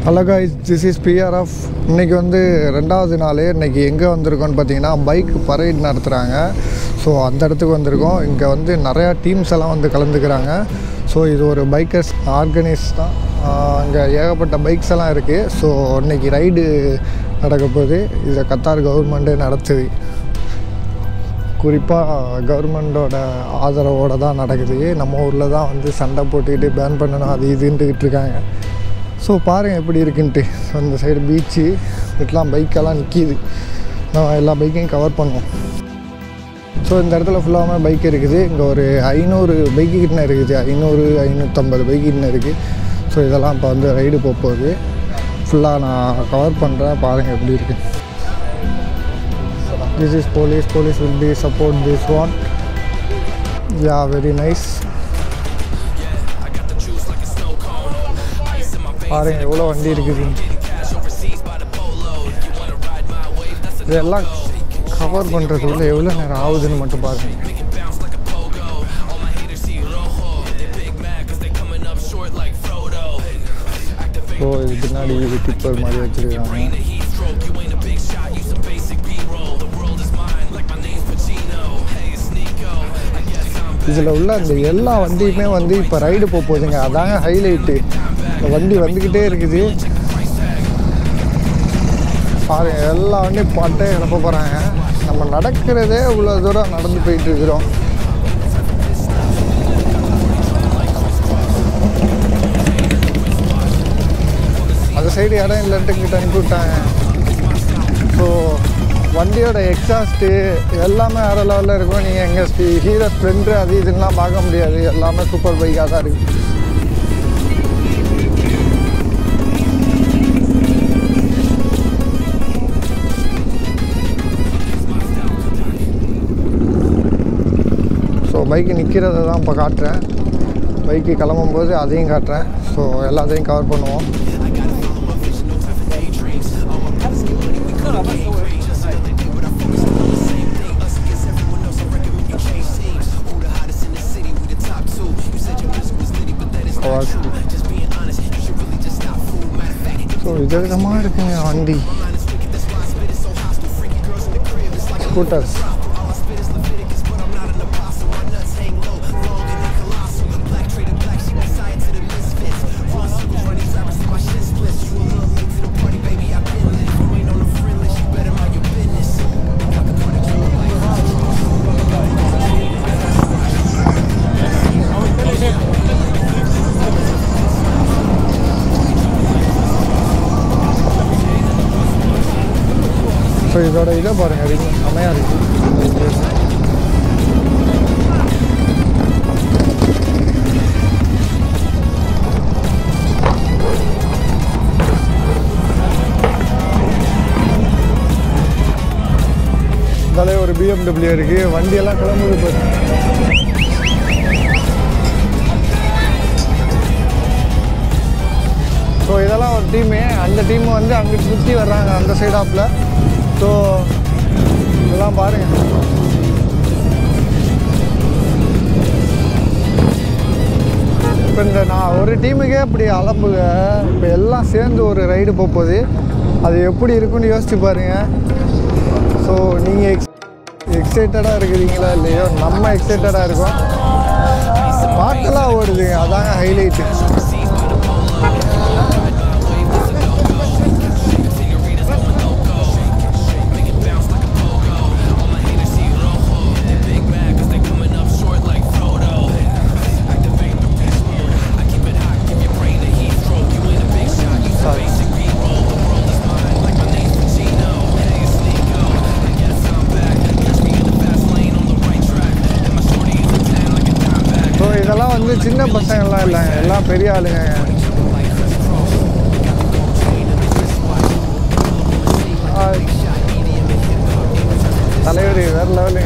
hello guys this is PRF இன்றைக்கி வந்து ரெண்டாவது நாள் இன்றைக்கி எங்கே வந்திருக்கோம்னு பார்த்தீங்கன்னா பைக் பரேட் நடத்துகிறாங்க ஸோ அந்த இடத்துக்கு வந்திருக்கோம் இங்கே வந்து நிறையா டீம்ஸ் எல்லாம் வந்து கலந்துக்கிறாங்க ஸோ இது ஒரு பைக்கர்ஸ் ஆர்கனைஸ் தான் இங்கே ஏகப்பட்ட பைக்ஸ் எல்லாம் இருக்குது ஸோ இன்றைக்கி ரைடு நடக்க போகுது இதை கத்தார் கவர்மெண்ட்டே நடத்துது குறிப்பாக கவர்மெண்ட்டோட ஆதரவோடு தான் நடக்குது நம்ம ஊரில் தான் வந்து சண்டை போட்டுக்கிட்டு பேன் பண்ணணும் அது இதுன்ட்டுக்கிட்டு இருக்காங்க ஸோ பாருங்கள் எப்படி இருக்குன்ட்டு அந்த சைடு பீச்சு இதெல்லாம் பைக்கெல்லாம் நிற்கிது நான் எல்லா பைக்கையும் கவர் பண்ணுவோம் ஸோ இந்த இடத்துல ஃபுல்லாகவே பைக் இருக்குது இங்கே ஒரு ஐநூறு பைக்கு கிட்ட இருக்குது ஐநூறு ஐநூற்றம்பது பைக்கு கிட்ட இருக்குது ஸோ இதெல்லாம் இப்போ வந்து ரைடு போக போகுது ஃபுல்லாக நான் கவர் பண்ணுறேன் பாருங்கள் எப்படி இருக்குது this is police police will be support this one yeah very nice பாருங்க எவ்வளோ வண்டி இருக்குது இதெல்லாம் கவர் பண்ணுறதுக்குள்ள எவ்வளோ நேரம் ஆகுதுன்னு மட்டும் பாருங்க ஸோ இது பின்னாடி இது டிப்பர் மாதிரி வச்சுருக்காங்க இதில் உள்ள அந்த எல்லா வண்டியுமே வந்து இப்போ ரைடு போக போகுதுங்க அதாங்க ஹைலைட்டு இந்த வண்டி வந்துக்கிட்டே இருக்குது பாருங்க எல்லா வண்டியும் பாட்டே கிளப்ப போகிறாங்க நம்ம நடக்கிறதே இவ்வளோ தூரம் நடந்து போயிட்டு இருக்கிறோம் அந்த சைடு இடம் இல்லைன்ட்டு இங்கிட்ட அனுப்பி விட்டாங்க ஸோ வண்டியோட எக்ஸாஸ்ட்டு எல்லாமே வேறு லெவலில் இருக்கும் நீங்கள் எங்கள் ஹீரோ ஸ்ப்ளெண்டர் அது இதுலாம் பார்க்க முடியாது எல்லாமே சூப்பர் பைக்காக தான் இருக்குது ஸோ பைக்கு நிற்கிறத தான் இப்போ காட்டுறேன் பைக்கு கிளம்பும்போது அதையும் காட்டுறேன் ஸோ எல்லாத்தையும் கவர் பண்ணுவோம் ஸோ விதவிதமாக இருக்குங்க வண்டி ஸ்கூட்டர்ஸ் ஸோ இதோட இதை பாருங்கள் அது செம்மையாக இருக்குது இதாலே ஒரு பிஎம்டபிள்யூ இருக்குது வண்டியெல்லாம் கிளம்புது பாரு ஸோ இதெல்லாம் ஒரு டீமு அந்த டீம் வந்து அங்கிட்டு சுற்றி வர்றாங்க அந்த சைடாப்பில் ஸோ இதெல்லாம் பாருங்கள் இப்போ இந்த நான் ஒரு டீமுக்கே இப்படி அலம்புக இப்போ எல்லாம் சேர்ந்து ஒரு ரைடு போகுது அது எப்படி இருக்குன்னு யோசிச்சு பாருங்கள் ஸோ நீங்கள் எக்ஸ் எக்ஸைட்டடாக இருக்கிறீங்களா இல்லையோ நம்ம எக்ஸைட்டடாக இருக்கோம் பாட்டெல்லாம் ஓடுதுங்க அதாங்க ஹைலைட்டு ஸோ இதெல்லாம் வந்து சின்ன பசங்கள்லாம் இல்லைங்க எல்லாம் பெரிய ஆளுங்க ஆ, தலைவர் வேற லெவலு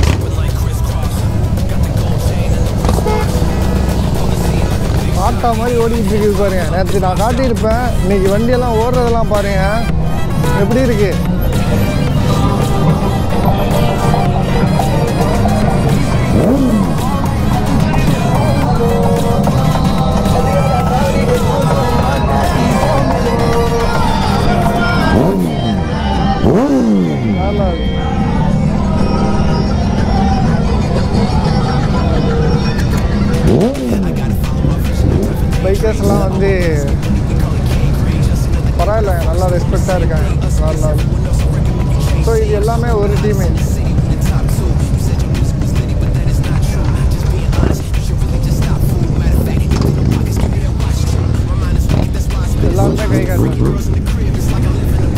ஆட்டா மாதிரி ஓடிக்கிட்டு இருக்குது பாருங்க நேற்று நான் காட்டியிருப்பேன் இன்னைக்கு வண்டியெல்லாம் ஓடுறதெல்லாம் பாருங்க எப்படி இருக்கு பரவாயில்ல நல்லா ரெஸ்பெக்டாக இருக்காங்க ஸோ இது எல்லாமே ஒரு டீமே எல்லாருமே கை காட்டுறாங்க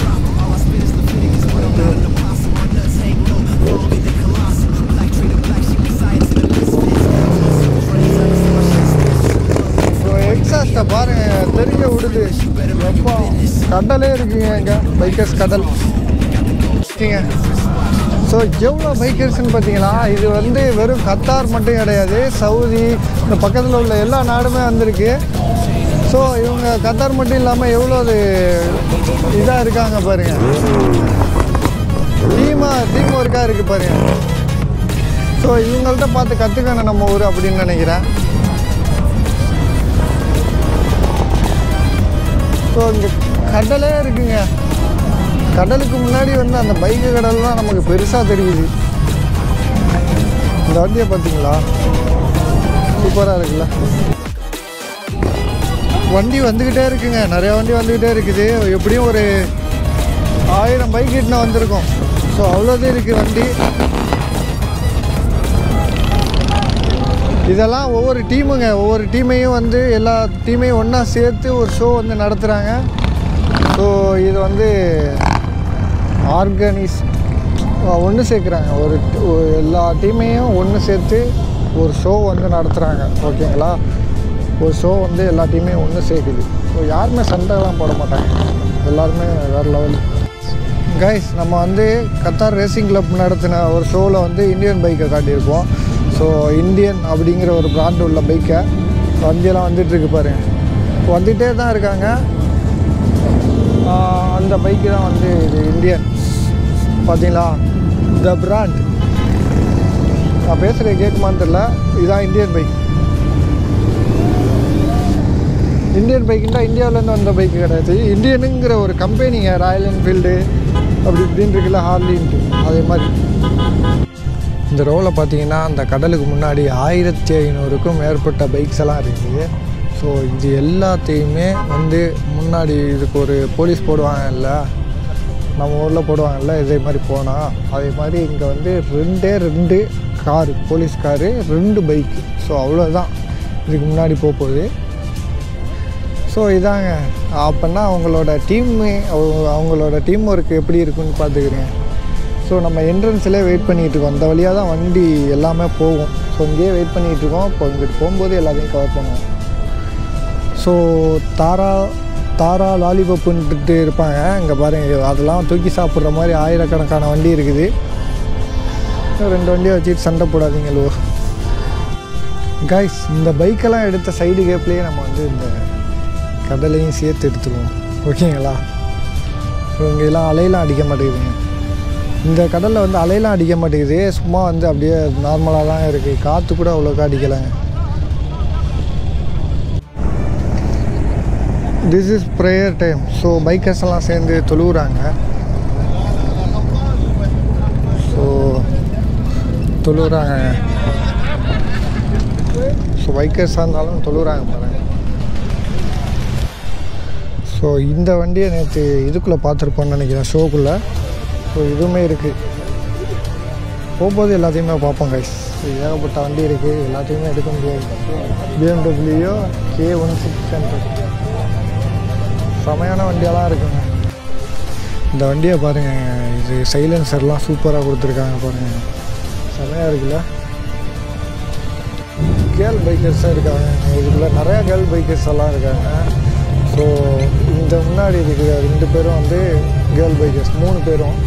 ஸோ எக்ஸாஸ்ட்டை பாருங்க தெரிஞ்ச விடுது எப்போ கடலே இருக்குங்க இங்கே பைக்கர்ஸ் கடல் இருக்கீங்க ஸோ எவ்வளோ பைக்கர்ஸ்னு பார்த்தீங்கன்னா இது வந்து வெறும் கத்தார் மட்டும் கிடையாது சவுதி இந்த பக்கத்தில் உள்ள எல்லா நாடுமே வந்திருக்கு ஸோ இவங்க கத்தார் மட்டும் இல்லாமல் எவ்வளோ அது இதாக இருக்காங்க பாருங்க டீமாக டீம் ஒர்க்காக இருக்குது பாருங்க ஸோ இவங்கள்ட்ட பார்த்து கற்றுக்கணும் நம்ம ஊர் அப்படின்னு நினைக்கிறேன் ஸோ இங்கே கடலே இருக்குங்க கடலுக்கு முன்னாடி வந்து அந்த பைக்கு கடல் தான் நமக்கு பெருசாக தெரியுது இந்த வண்டியை பார்த்தீங்களா சூப்பராக இருக்குல்ல வண்டி வந்துக்கிட்டே இருக்குங்க நிறையா வண்டி வந்துக்கிட்டே இருக்குது எப்படியும் ஒரு ஆயிரம் பைக் கிட்ட வந்திருக்கோம் ஸோ அவ்வளோதான் இருக்குது வண்டி இதெல்லாம் ஒவ்வொரு டீமுங்க ஒவ்வொரு டீமையும் வந்து எல்லா டீமையும் ஒன்றா சேர்த்து ஒரு ஷோ வந்து நடத்துகிறாங்க ஸோ இது வந்து ஆர்கனைஸ் ஒன்று சேர்க்குறாங்க ஒரு ஒரு எல்லா டீமையும் ஒன்று சேர்த்து ஒரு ஷோ வந்து நடத்துகிறாங்க ஓகேங்களா ஒரு ஷோ வந்து எல்லா டீமையும் ஒன்று சேர்க்குது ஸோ யாருமே சண்டைலாம் போட மாட்டாங்க எல்லாருமே வேறு லெவல் கைஸ் நம்ம வந்து கத்தார் ரேசிங் கிளப் நடத்தின ஒரு ஷோவில் வந்து இந்தியன் பைக்கை காட்டியிருப்போம் ஸோ இந்தியன் அப்படிங்கிற ஒரு பிராண்ட் உள்ள பைக்கை வண்டியெல்லாம் வந்துட்டுருக்கு பாருங்க வந்துகிட்டே தான் இருக்காங்க ஆஹ் அந்த பைக்கு தான் வந்து இது இந்தியன் பார்த்தீங்களா த பிராண்ட் நான் பேசுகிறது கேட்குமான்னு தெரில இதுதான் இந்தியன் பைக் இந்தியன் பைக்குன்னா இந்தியாவிலேருந்து வந்த பைக்கு கிடையாது இந்தியனுங்கிற ஒரு கம்பெனிங்க ராயல் என்ஃபீல்டு அப்படி இப்படின்னு இருக்குல்ல ஹார்லின்ட்டு அதே மாதிரி இந்த ரோவில் பார்த்தீங்கன்னா அந்த கடலுக்கு முன்னாடி ஆயிரத்தி ஐநூறுக்கும் மேற்பட்ட பைக்ஸ் எல்லாம் இருக்குது ஸோ இது எல்லாத்தையுமே வந்து முன்னாடி இதுக்கு ஒரு போலீஸ் போடுவாங்கல்ல நம்ம ஊரில் போடுவாங்கல்ல இதே மாதிரி போனால் அதே மாதிரி இங்கே வந்து ரெண்டே ரெண்டு காரு போலீஸ் காரு ரெண்டு பைக்கு ஸோ அவ்வளோதான் இதுக்கு முன்னாடி போக போகுது ஸோ இதாங்க அப்போன்னா அவங்களோட டீம்மு அவங்களோட டீம் ஒர்க் எப்படி இருக்குன்னு பார்த்துக்கிறேன் ஸோ நம்ம என்ட்ரன்ஸ்லேயே வெயிட் பண்ணிகிட்டு இருக்கோம் அந்த வழியாக தான் வண்டி எல்லாமே போகும் ஸோ இங்கேயே வெயிட் பண்ணிகிட்டு இருக்கோம் இப்போ இங்கிட்டு போகும்போது எல்லாத்தையும் கவர் பண்ணுவோம் ஸோ தாரா தாரா லாலிபப்புன்ட்டு இருப்பாங்க இங்கே பாருங்க அதெல்லாம் தூக்கி சாப்பிட்ற மாதிரி ஆயிரக்கணக்கான வண்டி இருக்குது இன்னும் ரெண்டு வண்டியை வச்சுட்டு சண்டை போடாதீங்க லோ கைஸ் இந்த பைக்கெல்லாம் எடுத்த சைடு கேப்லேயே நம்ம வந்து இந்த கடலையும் சேர்த்து எடுத்துருவோம் ஓகேங்களா ஸோ இங்கே எல்லாம் அலையெல்லாம் அடிக்க மாட்டேங்குதுங்க இந்த கடலில் வந்து அலையெல்லாம் அடிக்க மாட்டேங்குது சும்மா வந்து அப்படியே நார்மலாக தான் இருக்குது காற்று கூட அவ்வளோக்கா அடிக்கலைங்க this is prayer time so bikers எல்லாம் சேர்ந்து தொழுவுறாங்க ஸோ தொழுவுறாங்க ஸோ பைக்கர்ஸாக இருந்தாலும் தொழுவுறாங்க பாருங்க ஸோ இந்த வண்டியை நேற்று இதுக்குள்ளே பார்த்துருப்போம்னு நினைக்கிறேன் ஷோக்குள்ளே ஸோ இதுவுமே இருக்குது போகும்போது எல்லாத்தையுமே பார்ப்போம் கைஸ் ஏகப்பட்ட வண்டி இருக்குது எல்லாத்தையுமே எடுக்க முடியாது BMW K one six hundred செமையான வண்டியெல்லாம் இருக்குங்க இந்த வண்டியை பாருங்கள் இது சைலன்சர்லாம் சூப்பராக கொடுத்துருக்காங்க பாருங்கள் செமையாக இருக்குல்ல கேர்ள் பைக்கர்ஸாக இருக்காங்க இதுக்குள்ள நிறையா கேர்ள் பைக்கர்ஸ் எல்லாம் இருக்காங்க ஸோ இந்த முன்னாடி இருக்கிற ரெண்டு பேரும் வந்து கேர்ள் பைக்கர்ஸ் மூணு பேரும்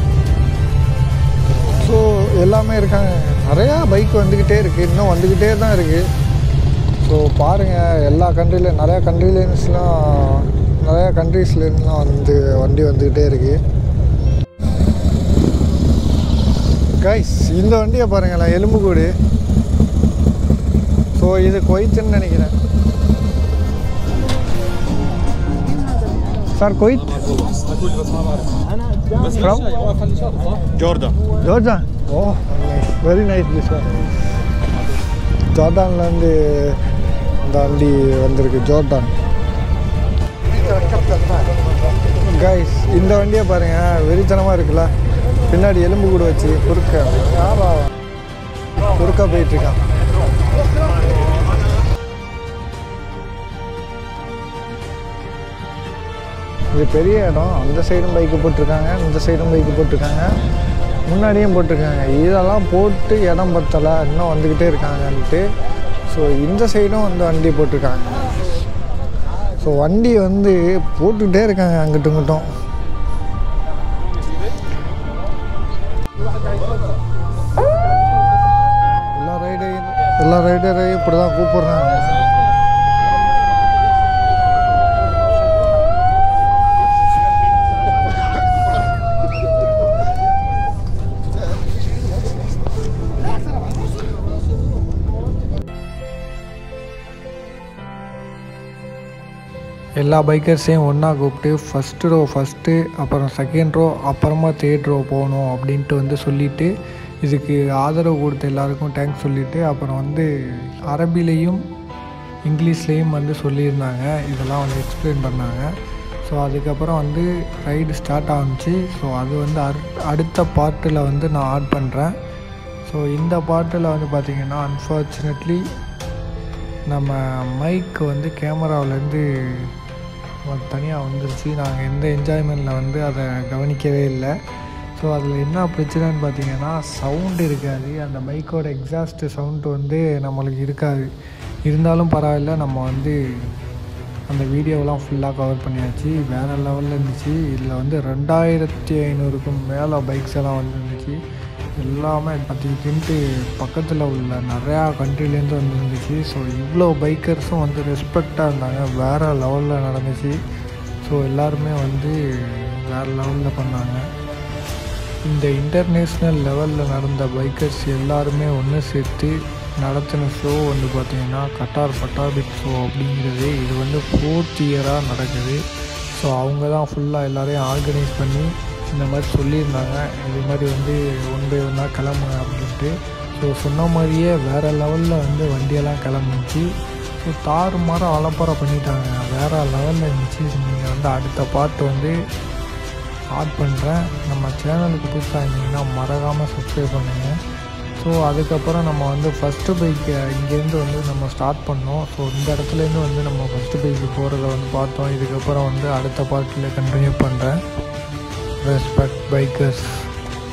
ஸோ எல்லாமே இருக்காங்க நிறையா பைக் வந்துக்கிட்டே இருக்குது இன்னும் வந்துக்கிட்டே தான் இருக்குது ஸோ பாருங்கள் எல்லா கண்ட்ரிலையும் நிறையா கண்ட்ரிலேருந்துலாம் நிறையா கண்ட்ரீஸ்லேருந்துலாம் வந்து வண்டி வந்துக்கிட்டே இருக்குது கைஸ் இந்த வண்டியை பாருங்களேன் எலும்புக்கூடு ஸோ இது கொய்த்துன்னு நினைக்கிறேன் சார் கொய்த் from جوردن Jordan oh very nice this one ஜோர்டான்லேருந்து இந்த வண்டி வந்திருக்கு ஜோர்டான் இந்த வண்டியை பாருங்க வெறித்தனமாக இருக்குல்ல பின்னாடி எலும்பு கூட வச்சு குறுக்க யாரா குறுக்க போயிட்டுருக்கான் இது பெரிய இடம் அந்த சைடும் பைக்கு போட்டிருக்காங்க இந்த சைடும் பைக்கு போட்டிருக்காங்க முன்னாடியும் போட்டிருக்காங்க இதெல்லாம் போட்டு இடம் பத்தலை இன்னும் வந்துக்கிட்டே இருக்காங்கன்ட்டு ஸோ இந்த சைடும் வந்து வண்டி போட்டிருக்காங்க ஸோ வண்டி வந்து போட்டுக்கிட்டே இருக்காங்க அங்கிட்டும் இங்கிட்டும் எல்லா ரைடையும் எல்லா ரைடரையும் இப்படி தான் கூப்பிடுறாங்க எல்லா பைக்கர்ஸையும் ஒன்றா கூப்பிட்டு ஃபஸ்ட்டு ரோ ஃபஸ்ட்டு அப்புறம் செகண்ட் ரோ அப்புறமா தேர்ட் ரோ போகணும் அப்படின்ட்டு வந்து சொல்லிவிட்டு இதுக்கு ஆதரவு கொடுத்த எல்லாருக்கும் தேங்க்ஸ் சொல்லிவிட்டு அப்புறம் வந்து அரபிலையும் இங்கிலீஷ்லேயும் வந்து சொல்லியிருந்தாங்க இதெல்லாம் வந்து எக்ஸ்பிளைன் பண்ணாங்க ஸோ அதுக்கப்புறம் வந்து ரைடு ஸ்டார்ட் ஆகுச்சு ஸோ அது வந்து அரு அடுத்த பார்ட்டில் வந்து நான் ஆட் பண்ணுறேன் ஸோ இந்த பாட்டில் வந்து பார்த்திங்கன்னா அன்ஃபார்ச்சுனேட்லி நம்ம மைக் வந்து கேமராவிலேருந்து தனியாக வந்துருச்சு நாங்கள் எந்த என்ஜாய்மெண்ட்டில் வந்து அதை கவனிக்கவே இல்லை ஸோ அதில் என்ன பிரச்சனைன்னு பார்த்தீங்கன்னா சவுண்டு இருக்காது அந்த மைக்கோட எக்ஸாஸ்ட் சவுண்டு வந்து நம்மளுக்கு இருக்காது இருந்தாலும் பரவாயில்ல நம்ம வந்து அந்த வீடியோவெலாம் ஃபுல்லாக கவர் பண்ணியாச்சு வேறு லெவலில் இருந்துச்சு இதில் வந்து ரெண்டாயிரத்தி ஐநூறுக்கும் மேலே பைக்ஸ் எல்லாம் வந்துருந்துச்சு எல்லாமே பார்த்துக்கிட்டு பக்கத்தில் உள்ள நிறையா கண்ட்ரிலேருந்து வந்துருந்துச்சு ஸோ இவ்வளோ பைக்கர்ஸும் வந்து ரெஸ்பெக்டாக இருந்தாங்க வேறு லெவலில் நடந்துச்சு ஸோ எல்லாருமே வந்து வேறு லெவலில் பண்ணாங்க இந்த இன்டர்நேஷ்னல் லெவலில் நடந்த பைக்கர்ஸ் எல்லாருமே ஒன்று சேர்த்து நடத்தின ஷோ வந்து பார்த்திங்கன்னா கட்டார் பட்டாபிக் ஷோ அப்படிங்கிறது இது வந்து ஃபோர்த் இயராக நடக்குது ஸோ அவங்க தான் ஃபுல்லாக எல்லோரையும் ஆர்கனைஸ் பண்ணி இந்த மாதிரி சொல்லியிருந்தாங்க இது மாதிரி வந்து ஒன் பை ஒன்னாக கிளம்புங்க அப்படின்ட்டு ஸோ சொன்ன மாதிரியே வேறு லெவலில் வந்து வண்டியெல்லாம் கிளம்புச்சு ஸோ தாறு மாற அலப்பறை பண்ணிட்டாங்க வேறு லெவலில் இருந்துச்சு நீங்கள் வந்து அடுத்த பாட்டு வந்து ஆட் பண்ணுறேன் நம்ம சேனலுக்கு புதுசாக இருந்தீங்கன்னா மறக்காமல் சப்ஸ்கிரைப் பண்ணுங்கள் ஸோ அதுக்கப்புறம் நம்ம வந்து ஃபஸ்ட்டு பைக்கு இங்கேருந்து வந்து நம்ம ஸ்டார்ட் பண்ணோம் ஸோ இந்த இடத்துலேருந்து வந்து நம்ம ஃபஸ்ட்டு பைக்கு போகிறத வந்து பார்த்தோம் இதுக்கப்புறம் வந்து அடுத்த பாட்டில் கண்டினியூ பண்ணுறேன் ரெஸ்பெக்ட் பைக்கர்ஸ்